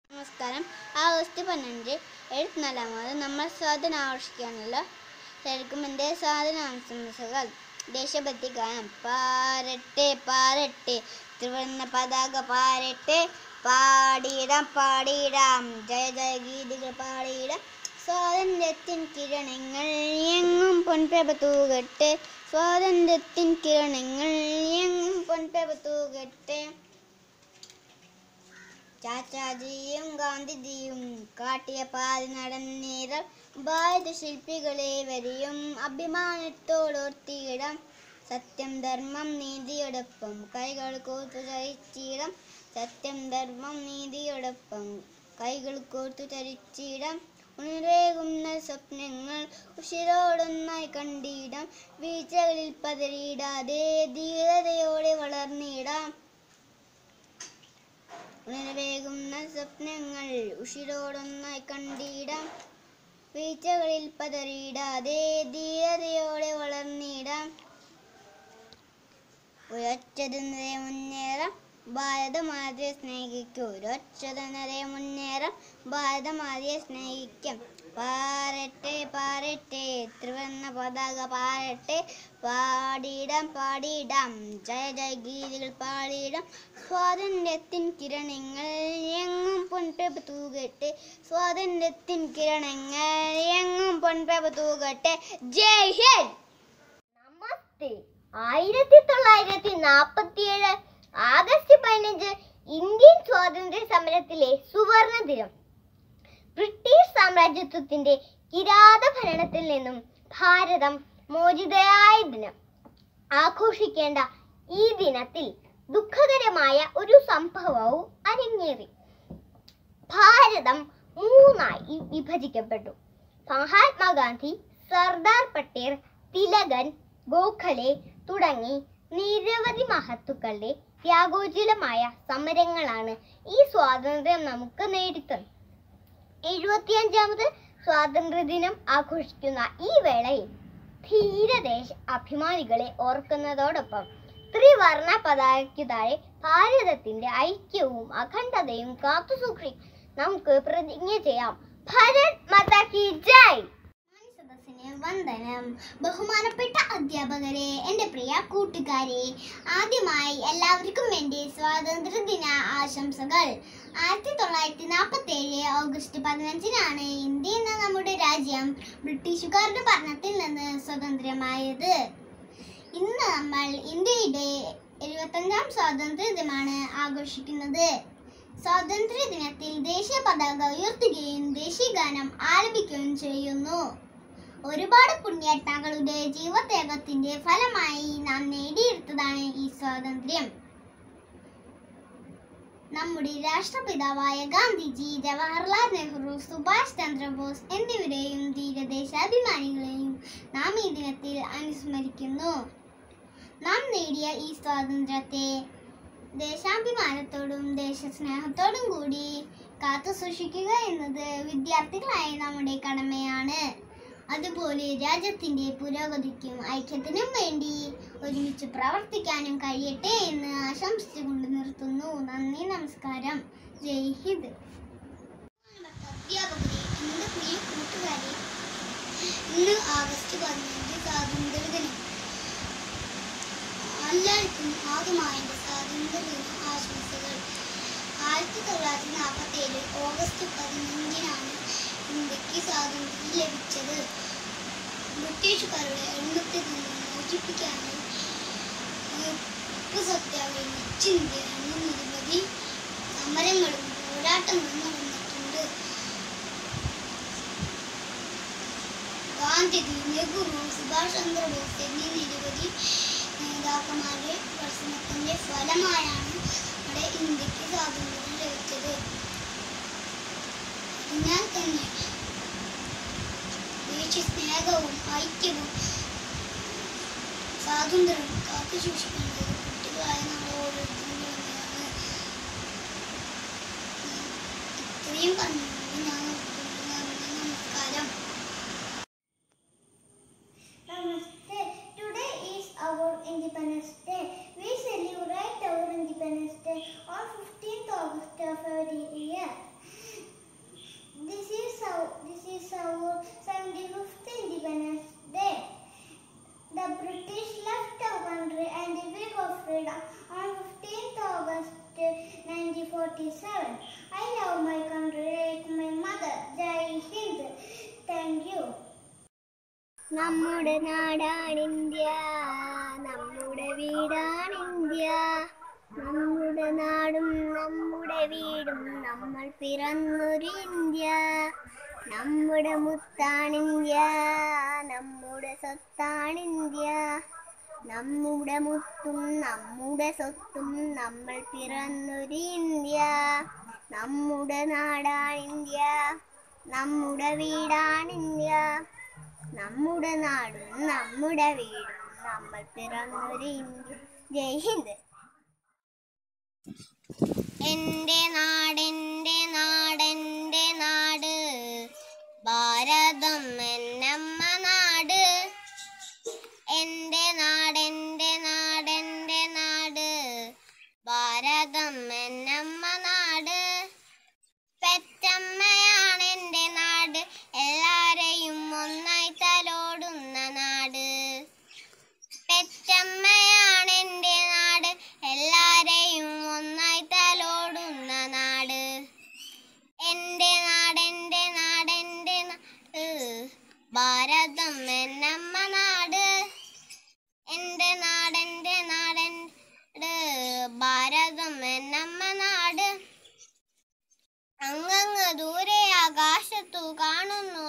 നമസ്കാരം ആഗസ്റ്റ് പന്ത്രണ്ട് എഴുപത്തിനാലാമത് നമ്മൾ സ്വാതന്ത്ര്യം ആഘോഷിക്കുകയാണല്ലോ ശരിക്കും എൻ്റെ സ്വാതന്ത്ര്യ ആശംസകൾ ദേശഭക്തി ഗാനം പാരട്ടെ പാരട്ടെ ത്രിവർണ്ണ പതാക പാരട്ടെ പാടിയിടാം പാടിയിടാം ജയ ജയ ഗീതികൾ പാടിയിടാം സ്വാതന്ത്ര്യത്തിൻ കിരണങ്ങൾ എങ്ങും പൊൻപ്രഭ തൂകട്ടെ സ്വാതന്ത്ര്യത്തിൻ കിരണങ്ങൾ എങ്ങും പൊൻപ്രഭ തൂകട്ടെ ചാച്ചാജിയും ഗാന്ധിജിയും കാട്ടിയ പാതി നടന്നേരം ഭാരത ശില്പികളെ വരെയും അഭിമാനത്തോടോർത്തിയിടാം സത്യം ധർമ്മം നീതിയോടൊപ്പം കൈകൾ കോർത്തു ചരിച്ചിടാം സത്യം ധർമ്മം നീതിയോടൊപ്പം കൈകൾ കോർത്തു ചരിച്ചിടാം ഉണരേകുന്ന സ്വപ്നങ്ങൾ ഉഷിരോടൊന്നായി കണ്ടിടാം വീഴ്ചകളിൽ പതറിയിടാതെ ധീരതയോടെ വളർന്നിടാം ഉണരവേകുന്ന സ്വപ്നങ്ങൾ ഉഷിരോടൊന്നായി കണ്ടിടാം വീഴ്ചകളിൽ പതറിയിടാതെ ധീരതയോടെ വളർന്നിടാം ഒരൊറ്റതിനെ മുന്നേറാം ഭാരതമാതിയെ സ്നേഹിക്കൂ ഒരൊറ്റതിനെ മുന്നേറാം ഭാരതമാതിയെ സ്നേഹിക്കാം പാരട്ടെ പാരട്ടെ ത്രിവർണ്ണ പതാക പാരട്ടെ പാടിയിടാം പാടിയിടാം ജയ ജയ ഗീതികൾ പാടിയിടാം സ്വാതന്ത്ര്യത്തിൻ കിരണങ്ങൾ എങ്ങും പൊൻപ്രഭ തൂകട്ടെ സ്വാതന്ത്ര്യത്തിൻ കിരണങ്ങൾ എങ്ങും പൊൻപ്രഭ തൂകട്ടെ ജയ് ഹിന്ദ് നമസ്തേ ആയിരത്തി തൊള്ളായിരത്തി നാൽപ്പത്തിയേഴ് ആഗസ്റ്റ് പതിനഞ്ച് ഇന്ത്യൻ സ്വാതന്ത്ര്യ സമരത്തിലെ സുവർണ ദിനം ബ്രിട്ടീഷ് സാമ്രാജ്യത്വത്തിന്റെ കിരാത ഭരണത്തിൽ നിന്നും ഭാരതം മോചിതയായ ദിനം ആഘോഷിക്കേണ്ട ഈ ദിനത്തിൽ ദുഃഖകരമായ ഒരു സംഭവവും അരങ്ങേറി ഭാരതം മൂന്നായി വിഭജിക്കപ്പെട്ടു മഹാത്മാഗാന്ധി സർദാർ പട്ടേൽ തിലകൻ ഗോഖലെ തുടങ്ങി നിരവധി മഹത്തുക്കളുടെ ത്യാഗോജ്വലമായ സമരങ്ങളാണ് ഈ സ്വാതന്ത്ര്യം നമുക്ക് നേടിത്തന്നത് എഴുപത്തിയഞ്ചാമത് സ്വാതന്ത്ര്യ ദിനം ആഘോഷിക്കുന്ന ഈ വേളയിൽ ധീരദേശ അഭിമാനികളെ ഓർക്കുന്നതോടൊപ്പം ത്രിവർണ പതാകയ്ക്കു താഴെ ഭാരതത്തിന്റെ ഐക്യവും അഖണ്ഡതയും കാത്തുസൂക്ഷി നമുക്ക് പ്രതിജ്ഞ ചെയ്യാം ഭാരത് മാതാ കി ജയ് സദസ്സിന് വന്ദനം ബഹുമാനപ്പെട്ട അധ്യാപകരെ എൻ്റെ പ്രിയ കൂട്ടുകാരെ ആദ്യമായി എല്ലാവർക്കും വേണ്ടി സ്വാതന്ത്ര്യ ദിന ആശംസകൾ ആയിരത്തി തൊള്ളായിരത്തി നാൽപ്പത്തി ഏഴ് ഓഗസ്റ്റ് പതിനഞ്ചിനാണ് ഇന്ത്യ എന്ന നമ്മുടെ രാജ്യം ബ്രിട്ടീഷുകാരുടെ ഭരണത്തിൽ നിന്ന് സ്വതന്ത്രമായത് ഇന്ന് നമ്മൾ ഇന്ത്യയുടെ എഴുപത്തഞ്ചാം സ്വാതന്ത്ര്യ ദിനമാണ് ആഘോഷിക്കുന്നത് സ്വാതന്ത്ര്യ ദിനത്തിൽ ദേശീയ പതാക ഉയർത്തുകയും ദേശീയ ഗാനം ആലപിക്കുകയും ചെയ്യുന്നു ഒരുപാട് പുണ്യാത്മാക്കളുടെ ജീവത്യാഗത്തിന്റെ ഫലമായി നാം നേടിയെടുത്തതാണ് ഈ സ്വാതന്ത്ര്യം നമ്മുടെ രാഷ്ട്രപിതാവായ ഗാന്ധിജി ജവഹർലാൽ നെഹ്റു സുഭാഷ് ചന്ദ്രബോസ് എന്നിവരെയും ധീരദേശാഭിമാനികളെയും നാം ഈ ദിനത്തിൽ അനുസ്മരിക്കുന്നു നാം നേടിയ ഈ സ്വാതന്ത്ര്യത്തെ ദേശാഭിമാനത്തോടും ദേശസ്നേഹത്തോടും കൂടി കാത്തു സൂക്ഷിക്കുക എന്നത് വിദ്യാർത്ഥികളായ നമ്മുടെ കടമയാണ് അതുപോലെ രാജ്യത്തിന്റെ പുരോഗതിക്കും ഐക്യത്തിനും വേണ്ടി ഒരുമിച്ച് പ്രവർത്തിക്കാനും കഴിയട്ടെ എന്ന് ആശംസിച്ചുകൊണ്ട് നിർത്തുന്നു നന്ദി നമസ്കാരം ജയ് ഹിന്ദ് അധ്യാപകരെ എൻ്റെ പ്രിയ കൂട്ടുകാരെ ഇന്ന് ആഗസ്റ്റ് പതിനഞ്ച് സ്വാതന്ത്ര്യ ദിനം എല്ലാവർക്കും ആദ്യമായി എൻ്റെ സ്വാതന്ത്ര്യ ദിന ആശംസകൾ ആയിരത്തി തൊള്ളായിരത്തി നാൽപ്പത്തി ഏഴ് ഓഗസ്റ്റ് പതിനഞ്ചിനാണ് ഇന്ത്യക്ക് സ്വാതന്ത്ര്യം ലഭിച്ചത് ബ്രിട്ടീഷുകാരുടെ എണ്ണത്തിൽ നിന്ന് മോചിപ്പിക്കാനും ഉപ്പ് സത്യാഗ്രഹം ഇന്ത്യ എന്ന നിരവധി സമരങ്ങളും പോരാട്ടങ്ങളും നടന്നിട്ടുണ്ട് ഗാന്ധിജി നെഹ്റു സുഭാഷ് ചന്ദ്രബോസ് എന്നീ നിരവധി നേതാക്കന്മാരുടെ പ്രശ്നത്തിന്റെ ഫലമായാണ് നമ്മുടെ ഇന്ത്യക്ക് സ്വാതന്ത്ര്യം ലഭിച്ചത് അതിനാൽ തന്നെ ദേശസ്നേഹവും ഐക്യവും സ്വാതന്ത്ര്യവും കാത്തു സൂക്ഷിക്കേണ്ടത് കുട്ടികളായ നമ്മൾ ഓരോരുത്തരും കടമയാണ് ഇത്രയും പറഞ്ഞുകൊണ്ട് ഞാൻ നിർത്തുന്നു. നന്ദി നമസ്കാരം Namaste. Today is our Independence Day. We celebrate our Independence Day on 15th August of every year. 47. I love my country like my mother. Jai Hind. Thank you. നമ്മുടെ നാടാണ് ഇന്ത്യ നമ്മുടെ വീടാണ് ഇന്ത്യ നമ്മുടെ നാടും നമ്മുടെ വീടും നമ്മൾ പിറന്നൊരു ഇന്ത്യ നമ്മുടെ മുത്താണ് ഇന്ത്യ നമ്മുടെ സ്വത്താണ് ഇന്ത്യ നമ്മുടെ മുത്തും നമ്മുടെ സ്വത്തും നമ്മൾ പിറന്നൊരു ഇന്ത്യ നമ്മുടെ നാടാണ് ഇന്ത്യ നമ്മുടെ വീടാണ് ഇന്ത്യ നമ്മുടെ നാടും നമ്മുടെ വീടും നമ്മൾ പിറന്നൊരു ഇന്ത്യ ജയ് ഹിന്ദ് എന്റെ നാടെന്റെ നാടെന്റെ നാട് ഭാരതം എന്നമ്മ നാട് എന്റെ നാടെന്റെ നാടെന്റെ നാട് ഭാരതം എന്നമ്മ നാട് പെറ്റമ്മയാണ് എൻ്റെ നാട് എല്ലാരെയും ഒന്നായി തലോടുന്ന നാട് പെറ്റമ്മയാണ് എൻ്റെ നാട് എല്ലാരെയും ഒന്നായി തലോടുന്ന നാട് എൻ്റെ നാടെൻ്റെ നാടെൻ്റെ നാട് ഭാരതം എന്നമ്മ നാട് എൻ്റെ നാടെൻ്റെ നാടെൻ്റെ ഭാരതം എന്നമ്മ നാട് അങ്ങങ്ങ് ദൂരെ ആകാശത്തു കാണുന്നു